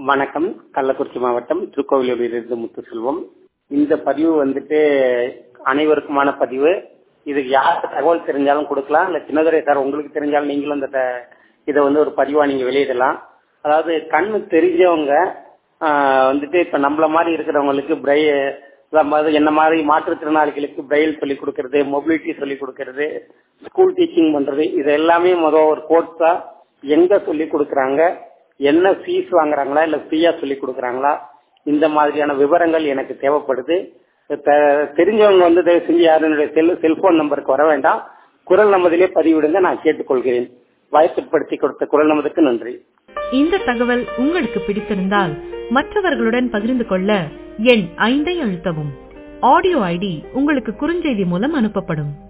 வணக்கம் கள்ளக்குறிச்சி மாவட்டம் திருக்கோவிலூரிலிருந்து முத்துசெல்வம் இந்த பதிவு வந்துட்டு அனைவருக்குமான பதிவு இதுக்கு யார் தகவல் தெரிஞ்சாலும் கொடுக்கலாம் இல்ல சின்னதுரை சார் உங்களுக்கு தெரிஞ்சாலும் நீங்களும் இந்த த- இதை வந்து ஒரு பதிவா நீங்க வெளியிடலாம் அதாவது கண்ணு தெரிஞ்சவங்க ஆஹ், வந்துட்டு இப்ப நம்மள மாதிரி இருக்கிறவங்களுக்கு பிரை அதாவது என்ன மாதிரி மாற்றுத்திறனாளிகளுக்கு பிரெயில் சொல்லி கொடுக்கறது மொபிலிட்டி சொல்லி கொடுக்கறது ஸ்கூல் டீச்சிங் பண்றது இது எல்லாமே முதல் ஒரு கோர்ஸா எங்க சொல்லி கொடுக்கறாங்க என்ன ஃபீஸ் வாங்குறாங்களா இல்ல ஃப்ரீயா சொல்லி கொடுக்கறாங்களா இந்த மாதிரியான விவரங்கள் எனக்கு தேவைப்படுது தெ- தெரிஞ்சவங்க வந்து தயவு செஞ்சு யாரும் என்னுடைய செல் செல்போன் நம்பருக்கு வர வேண்டாம் குரல் நமதிலே பதிவிடுங்க நான் கேட்டுக்கொள்கிறேன் வாய்ப்புப்படுத்தி கொடுத்த குரல் நமதுக்கு நன்றி இந்த தகவல் உங்களுக்கு பிடித்திருந்தால் மற்றவர்களுடன் பகிர்ந்து கொள்ள எண் ஐந்தை அழுத்தவும் ஆடியோ ஐடி உங்களுக்கு குறுஞ்செய்தி மூலம் அனுப்பப்படும்